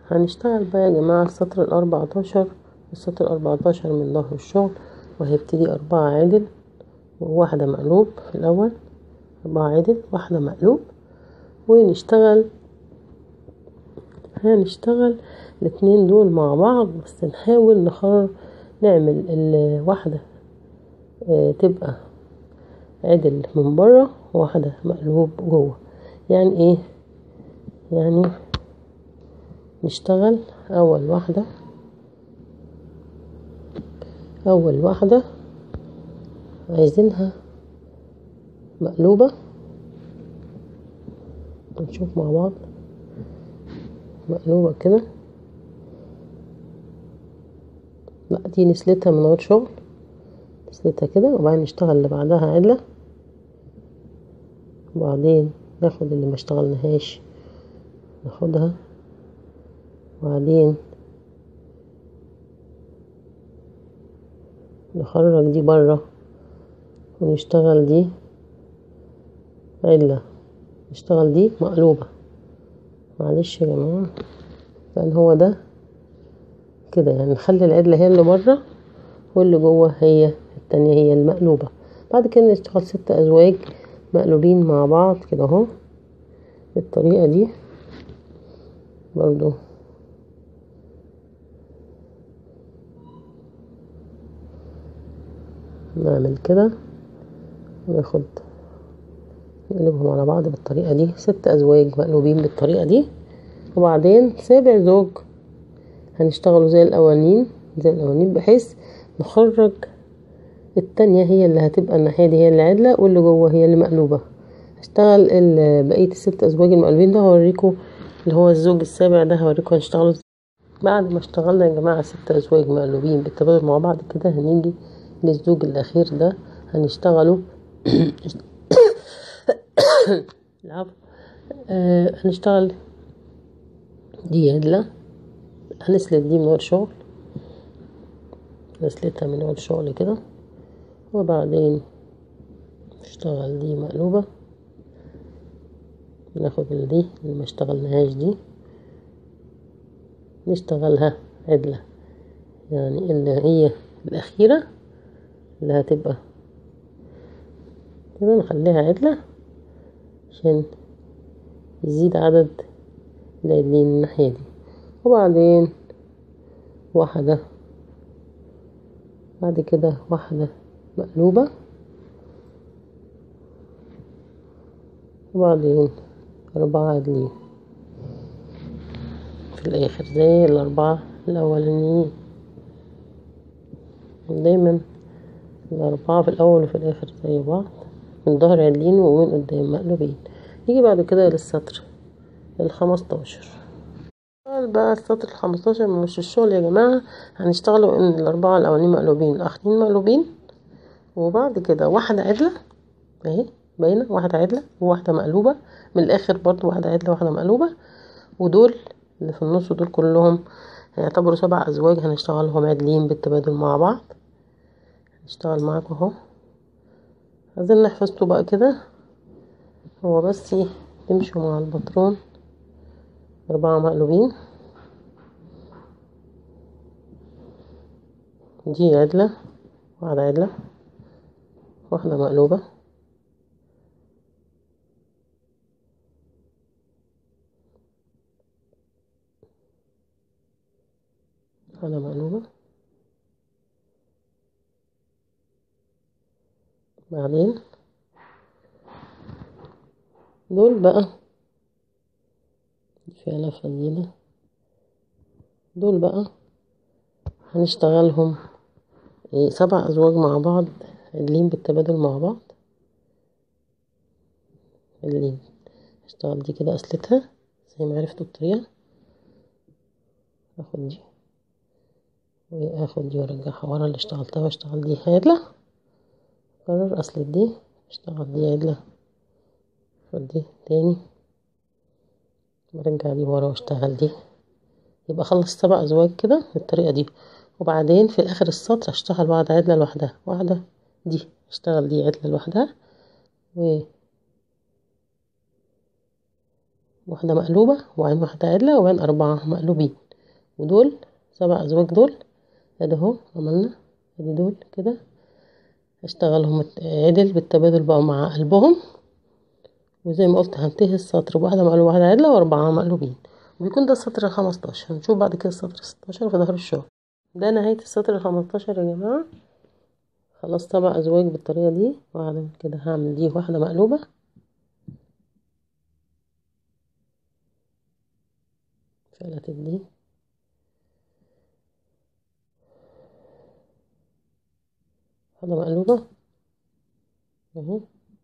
هنشتغل بقى يا جماعة السطر الأربعتاشر السطر الأربعتاشر من ظهر الشغل وهيبتدي أربعة عدل وواحدة مقلوب في الأول أربعة عدل واحدة مقلوب ونشتغل هنشتغل الاتنين دول مع بعض بس نحاول نخرج نعمل الواحدة اه تبقى عدل من بره وواحدة مقلوب جوه يعني ايه يعني نشتغل اول واحدة اول واحدة عايزينها مقلوبة نشوف مع بعض مقلوبة كده لا دي نسلتها من غير شغل نسلتها كده وبعدين نشتغل اللي بعدها عدلة وبعدين ناخد اللي ما اشتغلناهاش ناخدها وبعدين نخرج دي برا ونشتغل دي عدلة نشتغل دي مقلوبة معلش يا جماعة لأن هو ده كده يعني نخلي العدلة هي اللي بره واللي جوه هي التانية هي المقلوبة بعد كده نشتغل ست أزواج مقلوبين مع بعض كده اهو بالطريقة دي برضو نعمل كده وناخد نقلبهم على بعض بالطريقة دي ست أزواج مقلوبين بالطريقة دي وبعدين سابع زوج هنشتغلوا زي الأولانيين زي الأولانيين بحيث نخرج التانية هي اللي هتبقى الناحية دي هي اللي عدلة واللي جوه هي اللي مقلوبة هشتغل بقية الست أزواج المقلوبين ده هوريكم اللي هو الزوج السابع ده هوريكم هنشتغله بعد ما اشتغلنا يا جماعة ست أزواج مقلوبين بالتبادل مع بعض كده هنيجي للزوج الأخير ده هنشتغله العفو آه هنشتغل دي عدلة هنسلت دي من غير شغل نسلتها من غير شغل كده وبعدين نشتغل دي مقلوبة ناخد اللي دي اللي ما اشتغلناهاش دي نشتغلها عدلة يعني اللي هي الأخيرة اللي هتبقى كده نخليها عدلة عشان يزيد عدد العدلين الناحية دي وبعدين واحدة بعد كده واحدة مقلوبة وبعدين أربعة عدلين في الآخر زي الأربعة الأولانيين دايما الأربعة في الأول وفي الآخر زي بعض من ظهر عدلين ومن قدام مقلوبين نيجي بعد كده للسطر الخمستاشر بقى السطر الخمستاشر من وش الشغل يا جماعة هنشتغلوا ان الأربعة الأولانيين مقلوبين الآخرين مقلوبين وبعد كده واحدة عدلة اهي باينة واحدة عدلة وواحدة مقلوبة من الآخر برضو واحدة عدلة وواحدة مقلوبة ودول اللي في النص دول كلهم هيعتبروا سبع أزواج هنشتغلهم عدلين بالتبادل مع بعض هنشتغل معاكم اهو عايزين نحفظته بقى كده هو بس تمشوا مع البطرون أربعة مقلوبين دي عدلة واحدة عدلة واحدة مقلوبة واحدة مقلوبة بعدين دول بقى فعلا فضيلة دول بقى هنشتغلهم سبع أزواج مع بعض عدلين بالتبادل مع بعض عدلين هشتغل دي كده أسلتها زي ما عرفتوا الطريقة اخد دي واخد دي وارجعها ورا اللي اشتغلتها واشتغل دي عدلة اكرر اسلت دي اشتغل دي عدلة اخد دي تاني برجع دي ورا واشتغل دي يبقى خلص سبع ازواج كده بالطريقه دي وبعدين في اخر السطر اشتغل واحده عدله لوحدها واحده دي اشتغل دي عدله لوحدها و واحدة مقلوبة وبعدين واحدة عدلة وبعدين أربعة مقلوبين ودول سبع أزواج دول ادي اهو عملنا ادي دول كده هشتغلهم عدل بالتبادل بقى مع قلبهم وزي ما قلت هنتهي السطر بواحدة مقلوبة واحدة عدلة وأربعة مقلوبين وبيكون ده السطر الخمستاشر هنشوف بعد كده السطر الستاشر في ظهر الشغل ده نهاية السطر الخمستاشر يا جماعة خلاص سبع أزواج بالطريقة دي وبعد كده هعمل دي واحدة مقلوبة فلتت دي واحدة مقلوبة اهي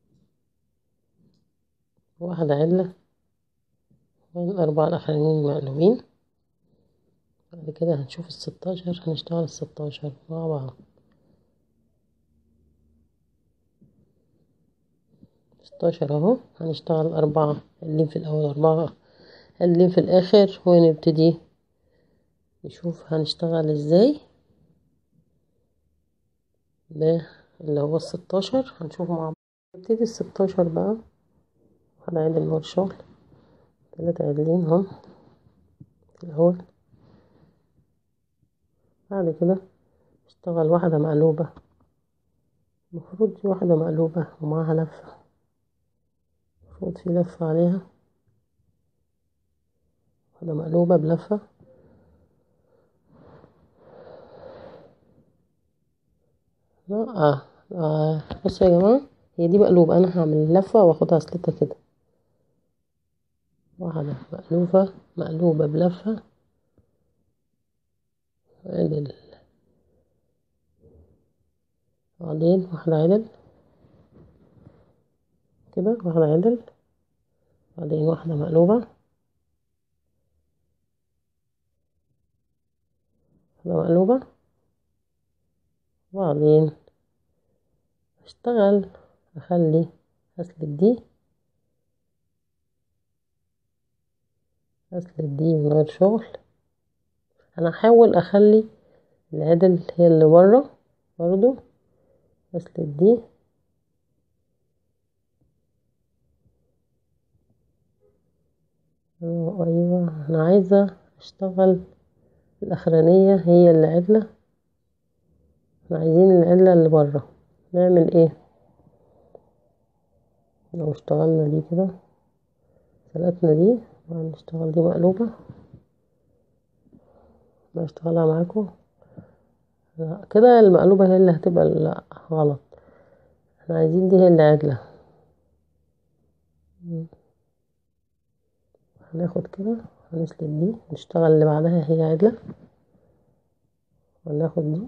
واحدة عدلة والأربعة الأخرانيين مقلوبين بعد كده هنشوف الستاشر هنشتغل الستاشر مع بعض ستاشر اهو هنشتغل أربعة اللين في الأول أربعة اللين في الآخر ونبتدي نشوف هنشتغل ازاي ده اللي هو الستاشر هنشوفه مع بعض نبتدي الستاشر بقى هنعدل هو الشغل تلاتة عدلين اهو في الأول بعد كده اشتغل واحدة مقلوبة المفروض دي واحدة مقلوبة ومعاها لفة المفروض في لفة عليها واحدة مقلوبة بلفة لا آه. آه. بصوا يا جماعة هي دي مقلوبة أنا هعمل لفة واخدها سلتة كده واحدة مقلوبة مقلوبة بلفة عدل بعدين واحدة عدل كده واحدة عدل بعدين واحدة مقلوبة واحدة مقلوبة وبعدين اشتغل اخلي اسلك دي اسلك دي من غير شغل انا هحاول اخلي العدل هي اللي بره برضو اسلك دي ايوه انا عايزه اشتغل الاخرانيه هي اللي عدله احنا عايزين العدله اللي بره نعمل ايه لو اشتغلنا دي كده سلقتنا دي وهنشتغل دي مقلوبة ما اشتغلها معاكم لا كده المقلوبة هي اللي هتبقى لا غلط احنا عايزين دي هي اللي عدلة هناخد كده هنسلك دي نشتغل اللي بعدها هي عدلة وناخد دي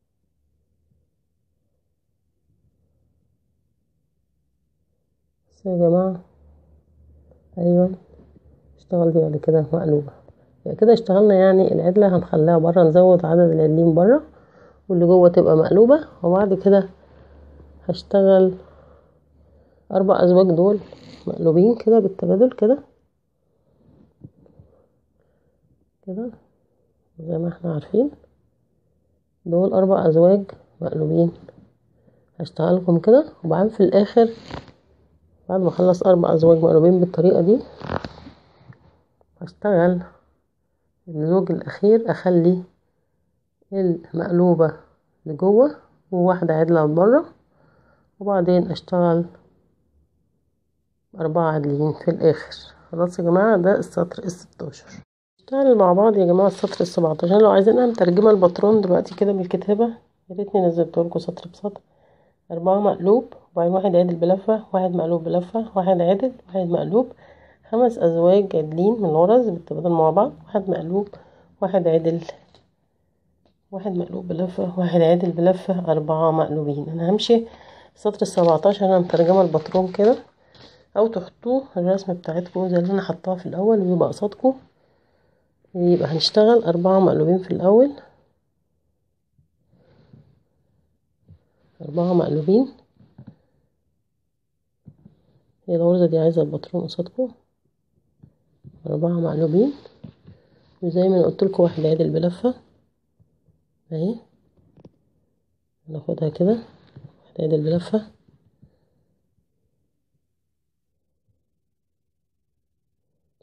بس يا جماعة ايوه اشتغل دي بعد كده مقلوبة يعني كده اشتغلنا يعني العدلة هنخليها برا نزود عدد العدلين برا واللي جوه تبقى مقلوبة وبعد كده هشتغل اربع ازواج دول مقلوبين كده بالتبادل كده كده زي ما احنا عارفين دول اربع ازواج مقلوبين هشتغلهم كده وبعدين في الاخر بعد ما اخلص اربع ازواج مقلوبين بالطريقه دي هشتغل الزوج الاخير اخلي المقلوبه لجوه وواحده عدله لبره وبعدين اشتغل اربعه عدلين في الاخر خلاص يا جماعه ده السطر الستاشر نشتغل مع بعض يا جماعه السطر السبعتاشر لو عايزين انا مترجمه الباترون دلوقتي كده من الكتابه يا ريتني نزلتهولكوا سطر بسطر أربعة مقلوب وبعدين واحد عدل بلفة واحد مقلوب بلفة واحد عدل واحد مقلوب خمس أزواج عدلين من الغرز بالتبادل مع بعض واحد مقلوب واحد عدل واحد مقلوب بلفة واحد عدل بلفة أربعة مقلوبين أنا همشي السطر السبعتاشر أنا مترجمة الباترون كده أو تحطوه الرسمة بتاعتكم زي اللي أنا حطاها في الأول ويبقى قصادكم يبقى هنشتغل أربعة مقلوبين في الأول أربعة مقلوبين هي الغرزة دي عايزة الباترون قصادكم أربعة مقلوبين وزي ما أنا قلتلكوا واحد عدل بلفة أهي ناخدها كده واحد عدل بلفة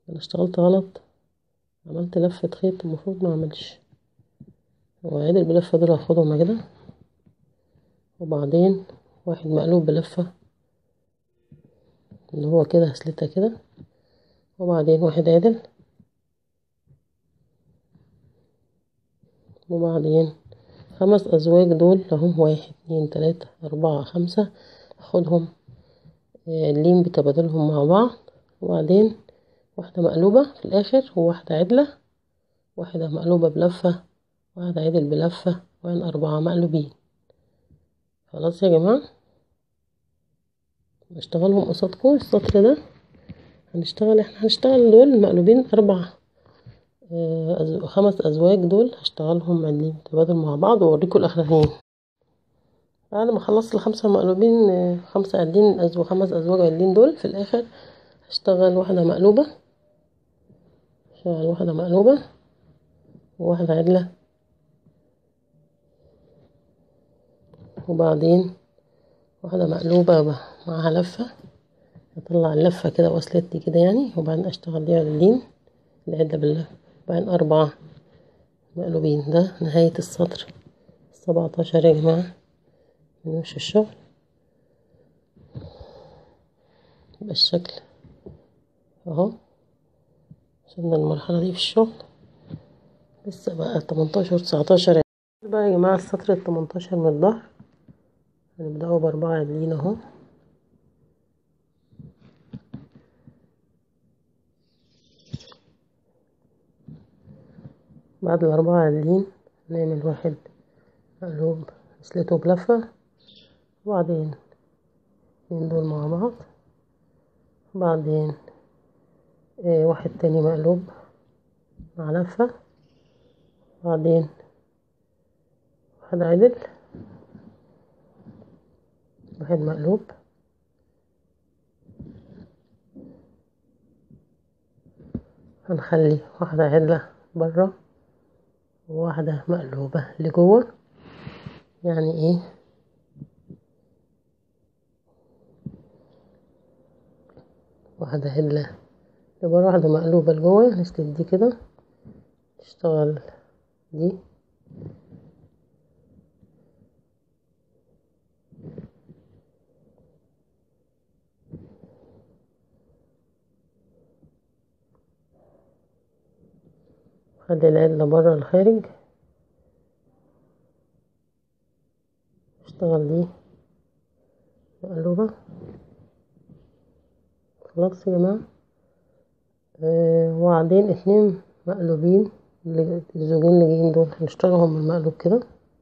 انا اشتغلت غلط عملت لفة خيط المفروض ما اعملش وعدل بلفة دول هاخدهم كده وبعدين واحد مقلوب بلفة اللي هو كده هسلتها كده وبعدين واحد عدل وبعدين خمس ازواج دول اهم واحد اتنين تلاتة اربعة خمسة اخدهم اللين بتبادلهم مع بعض وبعدين واحدة مقلوبة في الاخر وواحدة عدلة واحدة مقلوبة بلفة واحدة عدل بلفة وين اربعة مقلوبين خلاص يا جماعة نشتغلهم قصادكم السطر ده هنشتغل احنا هنشتغل دول مقلوبين اربع أزو... خمس ازواج دول هشتغلهم عدلين تبادل مع بعض واوريكم الاخرانيين بعد ما خلصت الخمسة مقلوبين خمسة عدلين أزو خمس ازواج عدلين دول في الاخر هشتغل واحدة مقلوبة هشتغل واحدة مقلوبة وواحدة عدلة وبعدين واحدة مقلوبة معاها لفة اطلع اللفة كده وصلتني كده يعني وبعدين اشتغل دي عدلين العدة بالله وبعدين أربعة مقلوبين ده نهاية السطر السبعتاشر يا جماعة من وش الشغل يبقى الشكل اهو وصلنا المرحلة دي في الشغل لسه بقى تمنتاشر تسعتاشر بقى يا جماعة السطر التمنتاشر من الظهر هنبدأه بأربعة عدلين اهو بعد الأربعة عدلين نعمل واحد مقلوب نسلته بلفة وبعدين اتنين دول مع بعض وبعدين اه واحد تاني مقلوب مع لفة وبعدين واحد عدل واحد مقلوب هنخلي واحدة عدلة برا وواحدة مقلوبة لجوه يعني ايه واحدة عدلة لبرا واحدة مقلوبة لجوه نسلت دي كده نشتغل دي خلي العدلة برا الخارج اشتغل دي مقلوبة خلاص يا جماعة اه وبعدين اتنين مقلوبين الزوجين اللي جايين دول هنشتغلهم بالمقلوب كده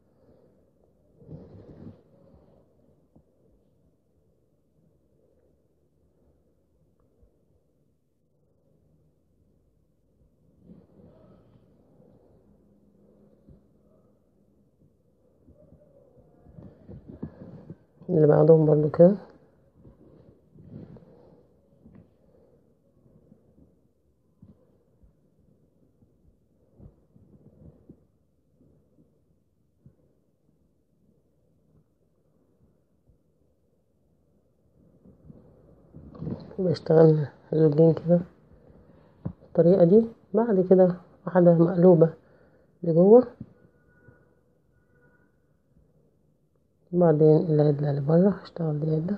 اللي بعدهم برضو كده يبقى اشتغلنا زوجين كده بالطريقة دي بعد كده واحدة مقلوبة لجوه وبعدين العدلة اللي برا هشتغل دي عدلة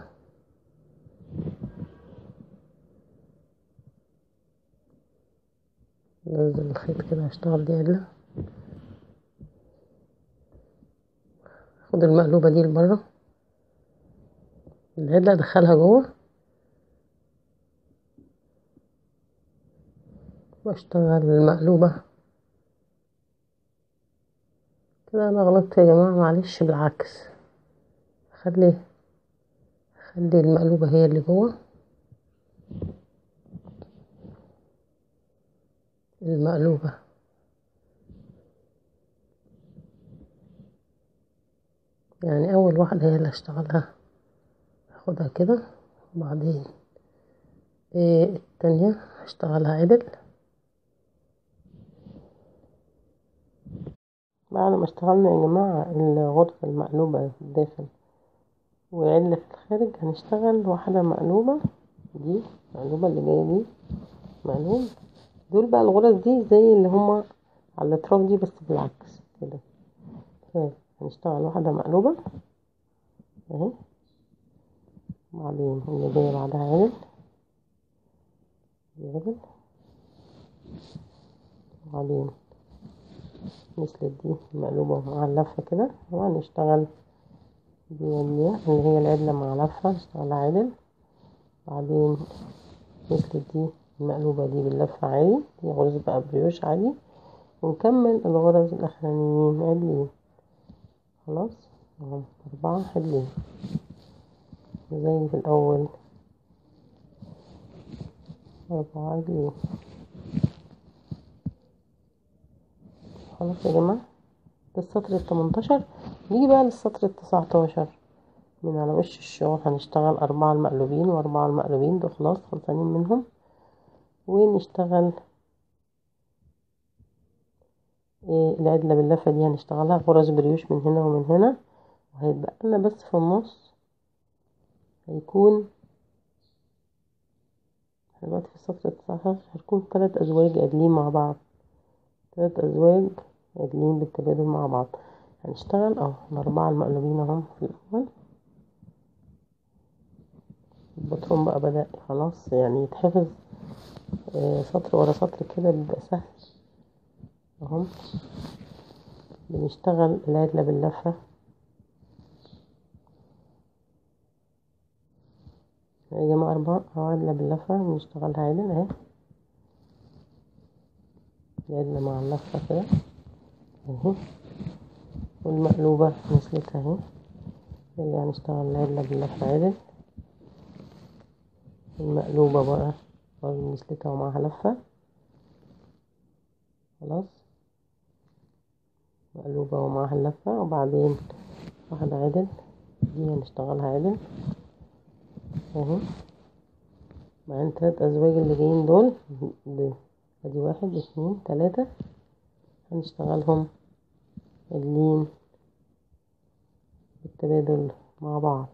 ننزل الخيط كده هشتغل دي عدلة اخد المقلوبة دي لبرا العدلة ادخلها جوه واشتغل المقلوبة كده انا غلطت يا جماعة معلش بالعكس خلي خلي المقلوبة هي اللي جوه المقلوبة يعني اول واحدة هي اللي هشتغلها هاخدها كده وبعدين إيه التانية هشتغلها عدل بعد ما اشتغلنا يا جماعة الغرفة المقلوبة في الداخل وعدلة في الخارج هنشتغل واحدة مقلوبة دي المقلوبة اللي جاية دي مقلوب دول بقى الغرز دي زي اللي هما على الاطراف دي بس بالعكس كده هنشتغل واحدة مقلوبة اهي وبعدين اللي جاية بعدها عدل عدل وبعدين مثل دي مقلوبة مع اللفة كده وهنشتغل دي اللي هي العدلة مع لفة نشتغل عدل بعدين مثل دي المقلوبة دي باللفة عادي دي غرز بقى بريوش عادي ونكمل الغرز الأخرانيين عدلين خلاص اهو أربعة عدلين زي في الأول أربعة عدلين خلاص يا جماعة ده السطر التمنتاشر نيجي بقى للسطر التسعتاشر من على وش الشغل هنشتغل أربعة المقلوبين وأربعة المقلوبين دول خلاص خلصانين منهم ونشتغل إيه العدلة باللفة دي هنشتغلها غرز بريوش من هنا ومن هنا وهيتبقى لنا بس في النص هيكون دلوقتي في السطر التسعتاشر هيكون تلات أزواج عدلين مع بعض تلات أزواج عدلين بالتبادل مع بعض هنشتغل اهو الأربعة المقلوبين اهم في الأول البطرون بقى بدأ خلاص يعني يتحفظ آه سطر ورا سطر كده بيبقى سهل اهم بنشتغل العدلة باللفة يا جماعة أربعة عدلة باللفة بنشتغلها عدل اهي العدلة مع اللفة كده اهي والمقلوبة مثلتها اهي نرجع نشتغل العدلة باللفة عدل المقلوبة بقى برضه مثلتها ومعاها لفة خلاص مقلوبة ومعاها اللفة وبعدين واحدة عدل دي هنشتغلها عدل اهي بعدين تلات أزواج اللي جايين دول ادي واحد اتنين تلاتة هنشتغلهم عدلين بالتبادل مع بعض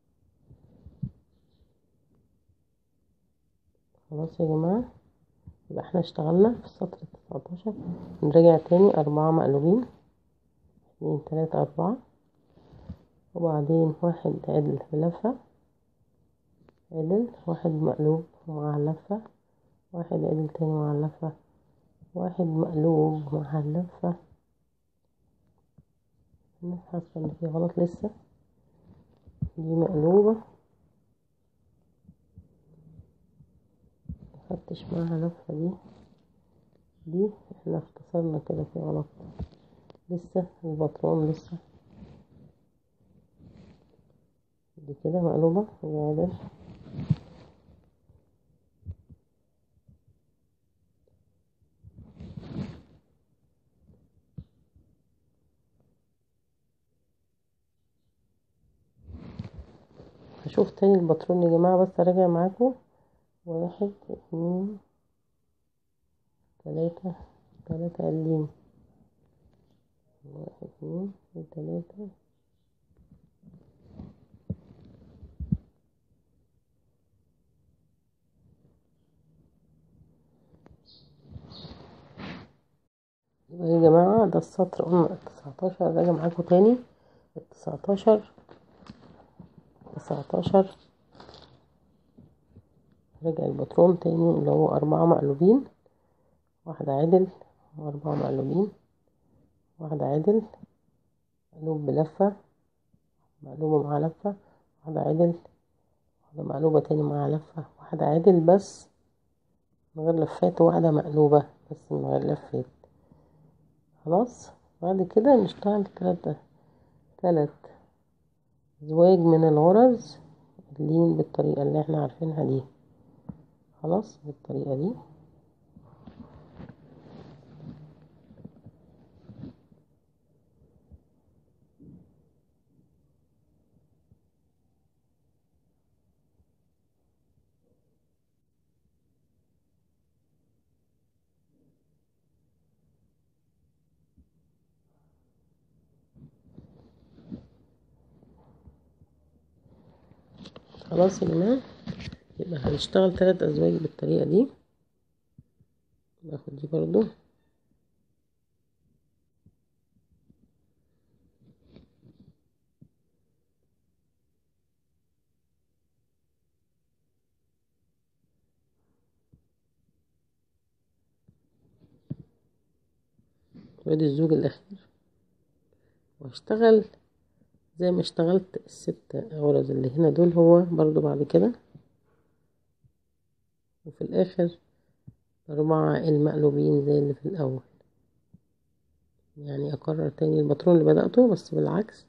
خلاص يا جماعة يبقى احنا اشتغلنا في السطر التسعتاشر نرجع تاني أربعة مقلوبين اتنين تلاتة أربعة وبعدين واحد عدل بلفة عدل واحد مقلوب مع اللفة واحد عدل تاني مع اللفة واحد مقلوب مع اللفة أنا حاسة إن في غلط لسه دي مقلوبة مخدتش معاها لفة دي دي احنا اختصرنا كده في غلط لسه البطرون لسه دي كده مقلوبة وعدل هشوف تاني الباترون يا جماعة بس اراجع معاكم واحد اتنين تلاتة تلاتة قليل واحد اتنين تلاتة يبقى يا جماعة ده السطر قلنا التسعتاشر راجع معاكم تاني التسعتاشر تسعتاشر رجع الباترون تاني اللي هو أربعة مقلوبين واحدة عدل وأربعة مقلوبين واحدة عدل مقلوب بلفة مقلوبة مع لفة واحدة عدل واحدة مقلوبة تاني مع لفة واحدة عدل بس من غير لفات وواحدة مقلوبة بس من غير لفات خلاص بعد كده نشتغل تلات تلات زواج من الغرز اللين بالطريقة اللي احنا عارفينها دي خلاص بالطريقة دي خلاص يا جماعة يبقى هنشتغل تلات أزواج بالطريقة دي ناخد دي برضو وادي الزوج الاخير وهشتغل زي ما اشتغلت الست غرز اللي هنا دول هو برضو بعد كده وفي الاخر أربعة المقلوبين زي اللي في الأول يعني أكرر تاني الباترون اللي بدأته بس بالعكس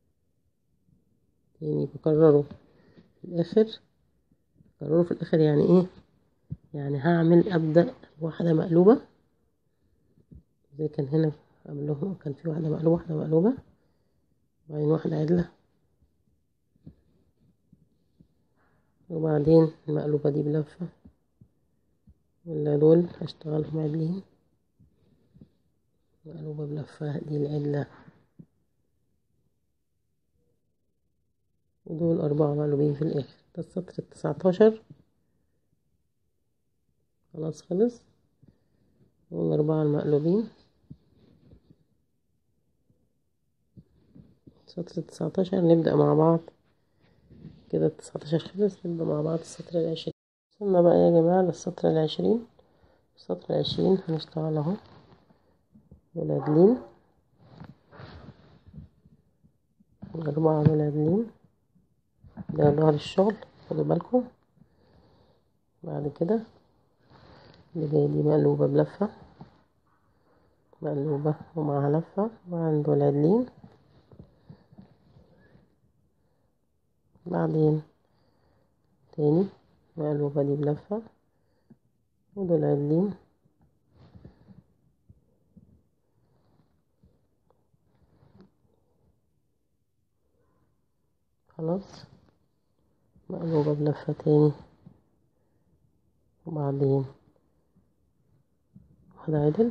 تاني بكرره في الآخر بكرره في الآخر يعني إيه يعني هعمل أبدأ واحدة مقلوبة زي كان هنا قبلهم كان في واحدة مقلوبة واحدة مقلوبة وبعدين واحدة عدلة وبعدين المقلوبة دي بلفة ولا دول هشتغلهم عدلين مقلوبة بلفة دي العدلة ودول أربعة مقلوبين في الآخر ده السطر التسعتاشر خلاص خلص دول أربعة المقلوبين السطر التسعتاشر نبدأ مع بعض كده التسعتاشر خلص نبدأ مع بعض السطر العشرين وصلنا بقى يا جماعة للسطر العشرين السطر العشرين هنشتغل اهو بالعدلين أربعة بالعدلين ده ظهر الشغل خدوا بالكم بعد كده اللي جاي دي مقلوبة بلفة مقلوبة ومعها لفة وعنده العدلين بعدين تاني مقلوبة دي بلفة ودول عدلين خلاص مقلوبة بلفة تاني وبعدين واحدة عدل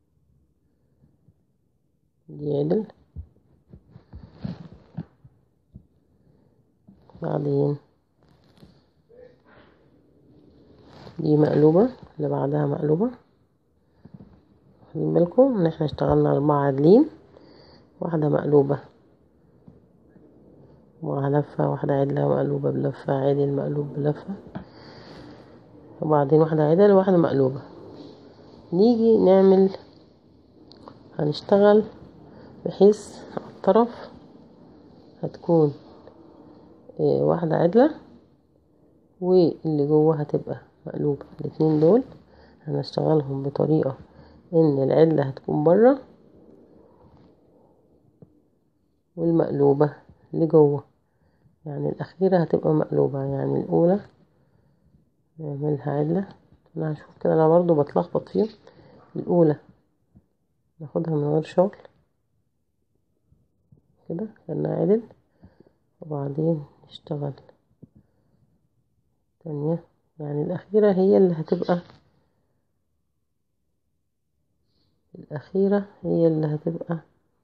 دي عدل بعدين دي مقلوبة اللي بعدها مقلوبة واخدين بالكم ان احنا اشتغلنا اربعة عادلين واحدة مقلوبة ومعها لفة واحدة عدلة مقلوبة بلفة عادل مقلوب بلفة وبعدين واحدة عدل وواحدة مقلوبة نيجي نعمل هنشتغل بحيث على الطرف هتكون اه واحدة عدلة واللي جوه هتبقى مقلوبة الاتنين دول هنشتغلهم بطريقة ان العدلة هتكون برا والمقلوبة اللي جوه يعني الأخيرة هتبقى مقلوبة يعني الأولى نعملها عدلة أنا هشوف كده أنا برضو بتلخبط فيهم الأولى ناخدها من غير شغل كده كأنها عدل وبعدين نشتغل تانية يعني الأخيرة هي اللي هتبقى الأخيرة هي اللي هتبقى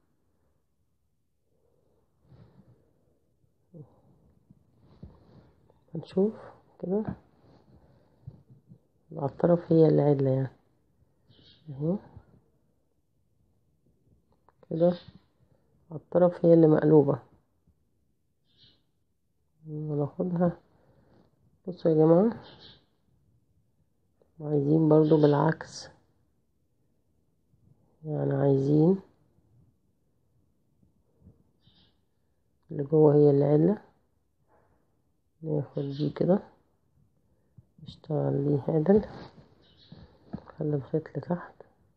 هنشوف كده على الطرف هي اللي عدلة يعني اهي كده على الطرف هي اللي مقلوبة وناخدها بصوا يا جماعة عايزين برضو بالعكس يعني عايزين اللي جوه هي اللي عدلة ناخد دي كده نشتغل دي عدل نخلي الخيط لتحت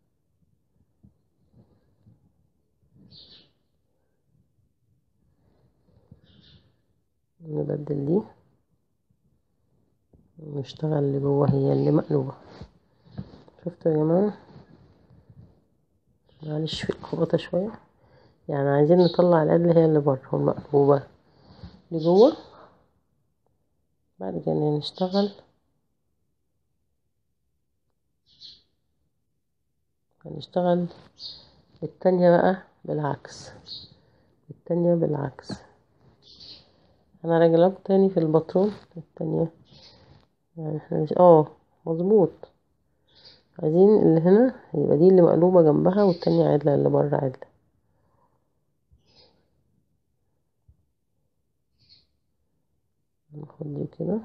نبدل دي ونشتغل اللي جوه هي اللي مقلوبة شفتوا يا جماعة معلش في لخبطة شوية يعني عايزين نطلع العدل هي اللي بره والمقلوبة اللي جوه بعد كده نشتغل هنشتغل التانية بقى بالعكس التانية بالعكس انا راجع تاني في الباترون التانية يعني احنا مش اه مظبوط عايزين اللي هنا يبقى دي اللي مقلوبة جنبها والتانية عدلة اللي بره عدلة ناخد دي كده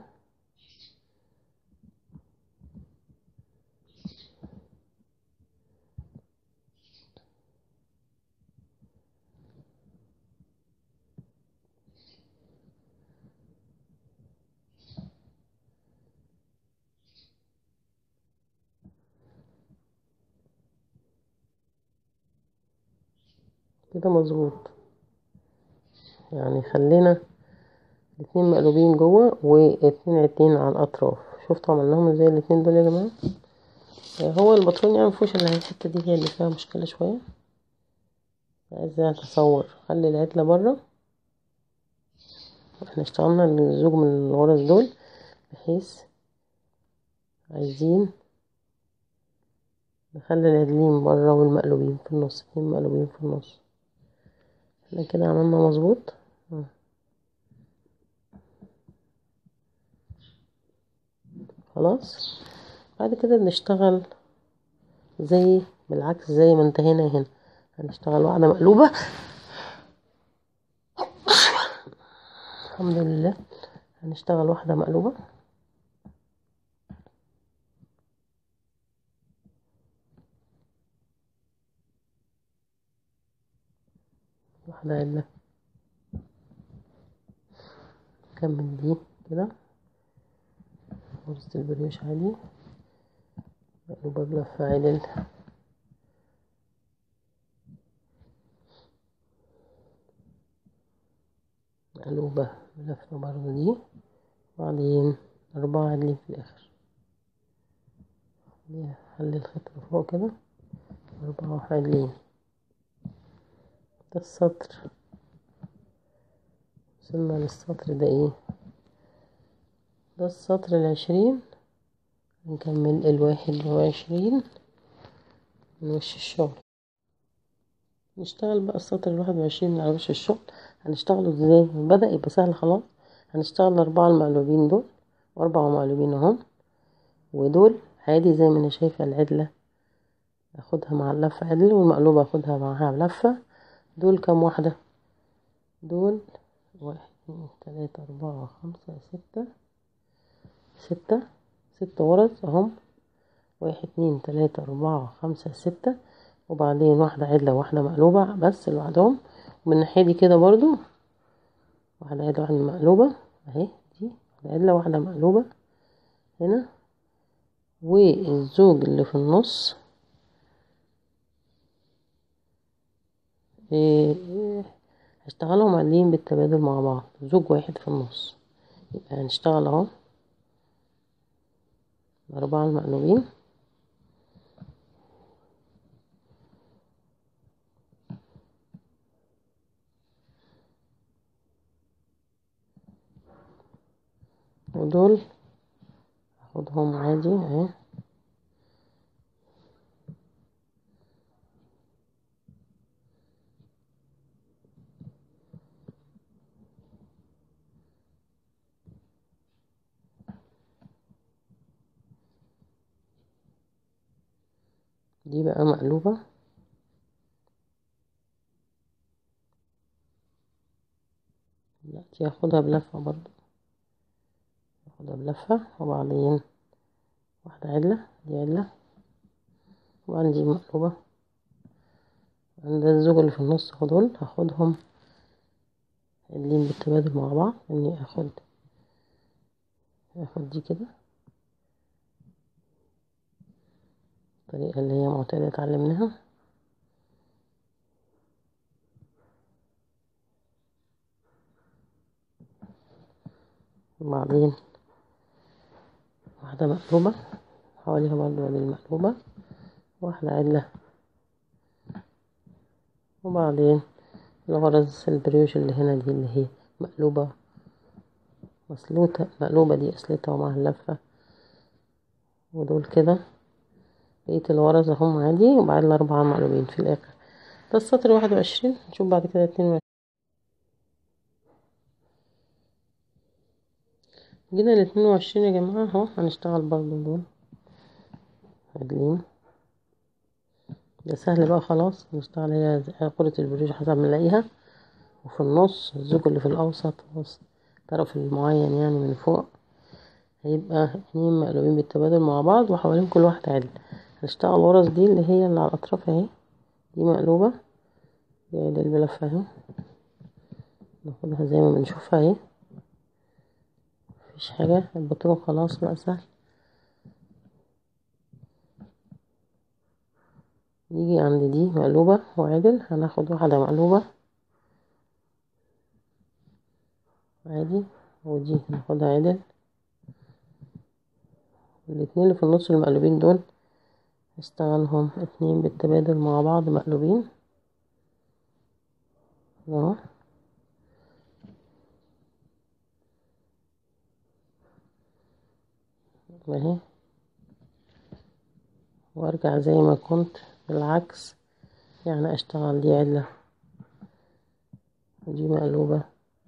كده مظبوط يعني خلينا الاتنين مقلوبين جوه واتنين عدلين على الاطراف شفتوا عملناهم ازاي الاتنين دول يا جماعه هو البطرون يعني مفيهوش الا الحته دي هي اللي فيها مشكله شويه عايزة اتصور خلي العدله بره احنا اشتغلنا الزوج من الغرز دول بحيث عايزين نخلي العدلين بره والمقلوبين في النص اتنين مقلوبين في النص احنا كده عملنا مظبوط خلاص بعد كده بنشتغل زي بالعكس زي ما انتهينا هنا هنشتغل واحدة مقلوبة الحمد لله هنشتغل واحدة مقلوبة واحدة عدلة نكمل دي كده غرزة البريوش عادي مقلوبة بلفة عدل مقلوبة بلفة برضه دي وبعدين أربعة عدلين في الآخر خلي الخيط لفوق كده أربعة عدلين ده السطر وصلنا للسطر ده ايه ده السطر العشرين نكمل الواحد وعشرين من وش الشغل نشتغل بقى السطر الواحد وعشرين من على وش الشغل هنشتغله ازاي بدأ يبقى سهل خلاص هنشتغل الأربعة المقلوبين دول وأربعة مقلوبين اهم ودول عادي زي ما أنا شايفة العدلة اخدها مع اللفة عدل والمقلوبة اخدها معاها لفة دول كام واحدة دول واحد اتنين تلاتة أربعة خمسة ستة ستة ست غرز اهم واحد اتنين تلاتة أربعة خمسة ستة وبعدين واحدة عدلة وواحدة مقلوبة بس لوحدهم ومن الناحية دي كده برضو واحدة عدلة واحدة مقلوبة اهي دي واحدة عدلة واحدة مقلوبة هنا والزوج اللي في النص إيه هشتغلهم عاديين بالتبادل مع بعض زوج واحد في النص يبقى هنشتغل اهو الأربعة المقلوبين ودول هاخدهم عادي اهي دي بقى مقلوبة دلوقتي هاخدها بلفة برضو هاخدها بلفة وبعدين واحدة عدلة دي عدلة وبعدين دي مقلوبة عند الزوج اللي في النص دول هاخدهم عدلين بالتبادل مع بعض اني اخد اخد دي كده الطريقة اللي هي معتادة اتعلمناها وبعدين واحدة مقلوبة حواليها برضو دي المقلوبة واحدة عدلة وبعدين الغرز البريوش اللي هنا دي اللي هي مقلوبة مسلوطة مقلوبة دي قسلتها ومعها اللفة ودول كده بقية الغرز اهم عادي وبعدين الأربعة مقلوبين في الآخر ده السطر واحد وعشرين نشوف بعد كده اتنين وعشرين جينا الاتنين وعشرين يا جماعة اهو هنشتغل برضو دول عدلين ده سهل بقى خلاص نشتغل هي كرة البريج حسب ما نلاقيها وفي النص الزوج اللي في الأوسط الطرف المعين يعني من فوق هيبقى اتنين مقلوبين بالتبادل مع بعض وحوالين كل واحد عدل هنشتغل غرز دي اللي هي اللي على الأطراف اهي دي مقلوبة دي عدل بلفة اهي ناخدها زي ما بنشوفها اهي مفيش حاجة البطلون خلاص بقى سهل نيجي عند دي مقلوبة وعدل هناخد واحدة مقلوبة عادي ودي هناخدها عدل الاتنين اللي في النص المقلوبين دول هشتغلهم اتنين بالتبادل مع بعض مقلوبين اهو اهي وارجع زي ما كنت بالعكس يعني اشتغل دي عدلة ودي مقلوبة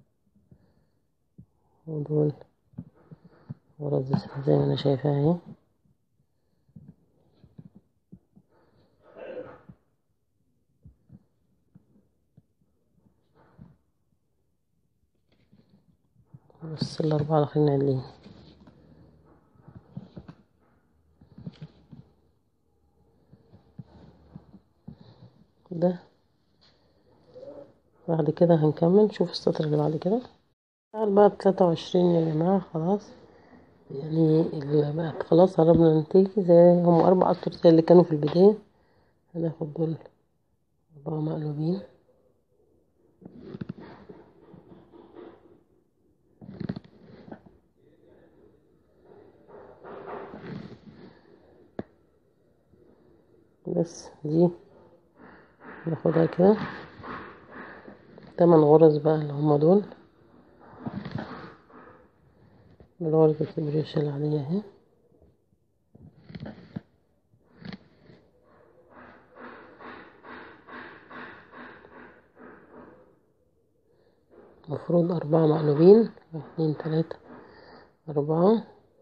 ودول غرز زي ما انا شايفاها اهي بس الأربعة الآخرين عدلين ده بعد كده هنكمل نشوف السطر اللي بعد كده تعال بقى تلاتة وعشرين يا جماعة خلاص يعني اللي بقت خلاص قربنا ننتهي زي هم أربع أسطر زي اللي كانوا في البداية هناخد دول أربعة مقلوبين بس دي ناخدها كده تمن غرز بقى اللي هما دول بالغرزة البريش العادية اهي مفروض أربعة مقلوبين واحد اتنين تلاتة أربعة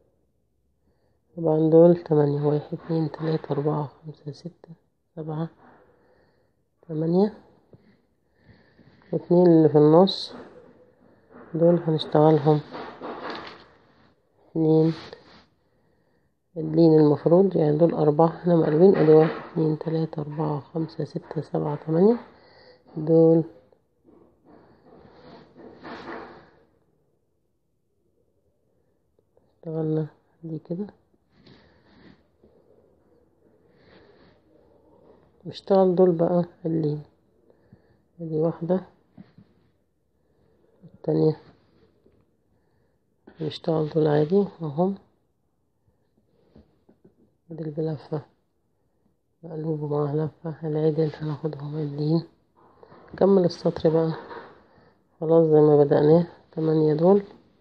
طبعا دول تمانية واحد اتنين تلاتة أربعة خمسة ستة سبعة تمانية واتنين اللي في النص دول هنشتغلهم اتنين اللين المفروض يعني دول أربعة احنا مقلوبين ادي واحد اتنين تلاتة أربعة خمسة ستة سبعة تمانية دول اشتغلنا دي كده نشتغل دول بقى اللين ادي واحدة التانية نشتغل دول عادي اهم ادي بلفة مقلوب مع لفة العدل هناخدهم عدلين نكمل السطر بقى خلاص زي ما بدأناه تمانية دول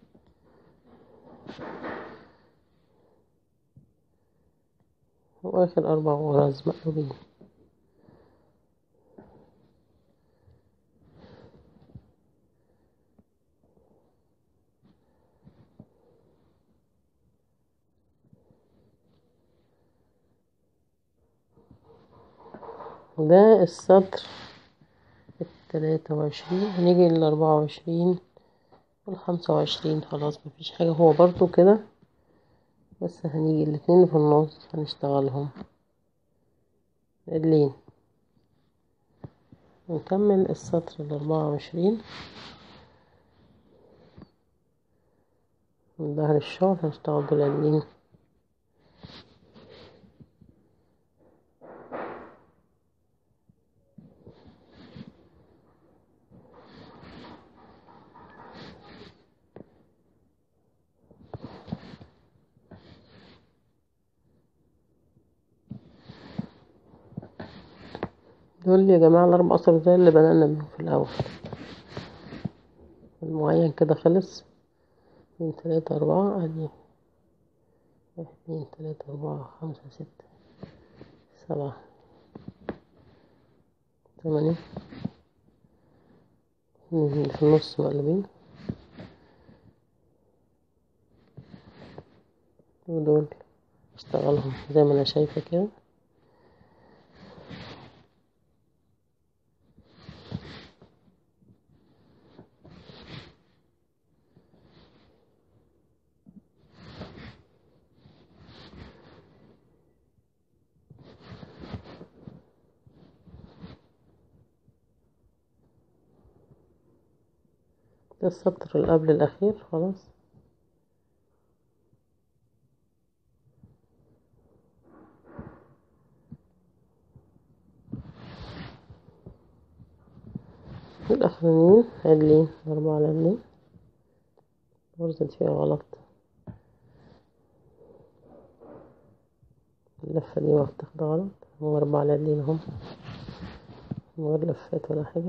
واخر أربع غرز مقلوبين ده السطر التلاتة وعشرين هنيجي للأربعة وعشرين والخمسة وعشرين خلاص مفيش حاجة هو برضو كده بس هنيجي الاتنين اللي في النص هنشتغلهم عدلين نكمل السطر الأربعة وعشرين من ظهر الشغل هنشتغل دول عدلين دول يا جماعة الأربع أسطر زي اللي بدأنا بيهم في الأول المعين كده خلص اتنين تلاتة أربعة أدي واحد اتنين تلاتة أربعة خمسة ستة سبعة تمانية اللي في النص مقلوبين ودول اشتغلهم زي ما انا شايفة كده ده السطر اللي قبل الأخير خلاص الأخرانيين عدلين أربعة عدلين الغرزة دي فيها غلط اللفة دي واخدة غلط هم أربعة عدلين اهم من غير لفات ولا حاجة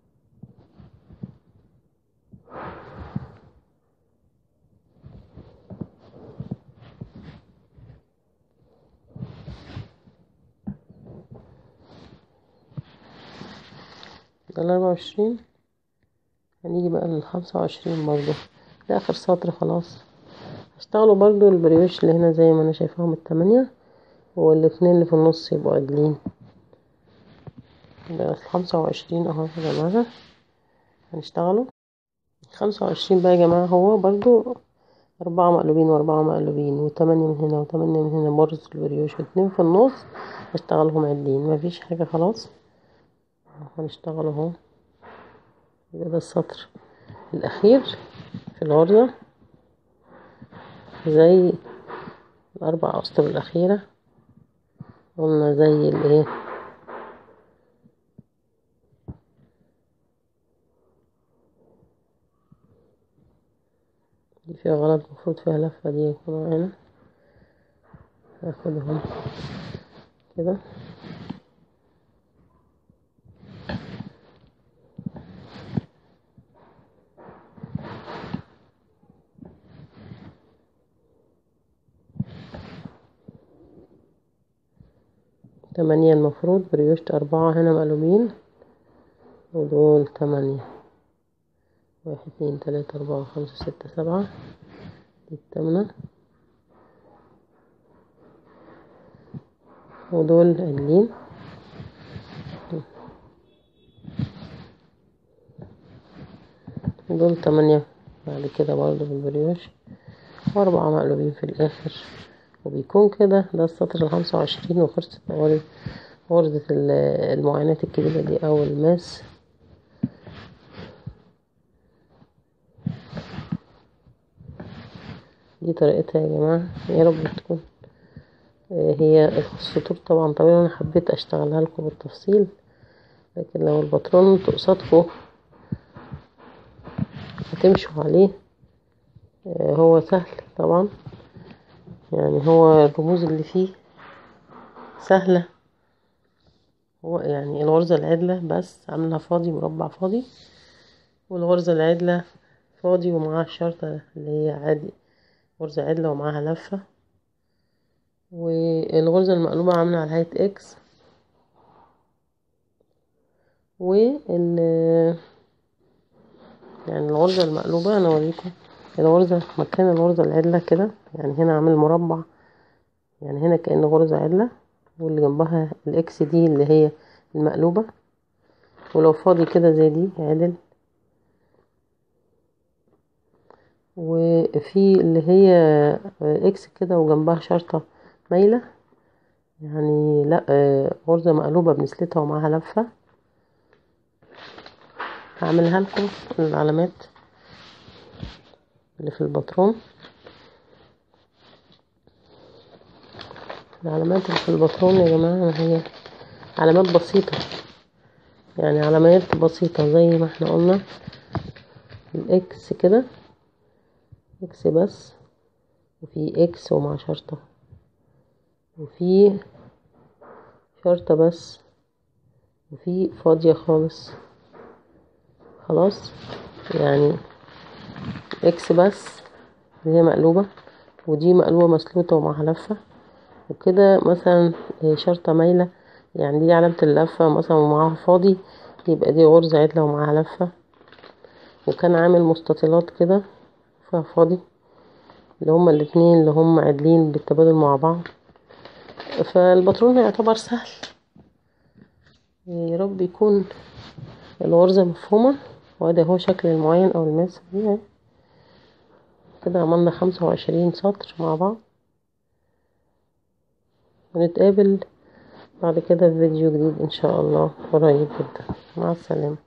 ده الأربعة وعشرين هنيجي بقى للخمسة وعشرين برضو ده آخر سطر خلاص هشتغلوا برضو البريوش اللي هنا زي ما أنا شايفاهم التمانية والاتنين اللي في النص يبقوا عدلين ده الخمسة وعشرين اهو يا جماعة هنشتغلوا خمسة وعشرين بقى يا جماعة هو برضو أربعة مقلوبين وأربعة مقلوبين وتمانية من هنا وتمانية من هنا برز البريوش واتنين في النص هشتغلهم عدلين مفيش حاجة خلاص هنشتغل اهو يبقى ده السطر الأخير في الغرزة زي الأربع أسطر الأخيرة قلنا زي الايه دي فيها غلط المفروض فيها لفة دي يكونوا هنا هاخدهم كده تمانية المفروض بريوشت أربعة هنا مقلوبين ودول تمانية واحد اتنين تلاتة أربعة خمسة ستة سبعة دي التامنة ودول عدلين ودول تمانية بعد كده برضه بالبريوش وأربعة مقلوبين في الآخر وبيكون كده ده السطر الخمسة وعشرين وغرزة غرزة غرزة المعاناة الكبيرة دي أو الماس دي طريقتها يا جماعة يا رب تكون هي السطور طبعا طويلة أنا حبيت أشتغلها لكم بالتفصيل لكن لو الباترون قصادكم هتمشوا عليه هو سهل طبعا يعني هو الرموز اللي فيه سهلة هو يعني الغرزة العدلة بس عاملها فاضي مربع فاضي والغرزة العدلة فاضي ومعاها الشرطة اللي هي عادي غرزة عدلة ومعاها لفة والغرزة المقلوبة عاملة على هيئة اكس وال يعني الغرزة المقلوبة انا اوريكم الغرزة مكان الغرزة العدلة كده يعني هنا عامل مربع يعني هنا كأن غرزة عدلة واللي جنبها الاكس دي اللي هي المقلوبة ولو فاضي كده زي دي عدل وفي اللي هي اكس كده وجنبها شرطة مايلة يعني لا غرزة مقلوبة بنسلتها ومعاها لفة هعملها لكم العلامات اللي في الباترون العلامات اللي في الباترون يا جماعة هي علامات بسيطة يعني علامات بسيطة زي ما احنا قلنا الاكس كده اكس بس وفي اكس ومع شرطة وفي شرطة بس وفي فاضية خالص خلاص يعني اكس بس اللي هي مقلوبة ودي مقلوبة مسلوطة ومعها لفة وكده مثلا شرطة مايلة يعني دي علامة اللفة مثلا ومعاها فاضي يبقى دي غرزة عدلة ومعاها لفة وكان عامل مستطيلات كده فيها فاضي اللي هما الاتنين اللي هما عادلين بالتبادل مع بعض فالباترون يعتبر سهل يا رب يكون الغرزة مفهومة وادي اهو شكل المعين او الماس دي كده عملنا خمسة وعشرين سطر مع بعض ونتقابل بعد كده في فيديو جديد ان شاء الله قريب جدا مع السلامة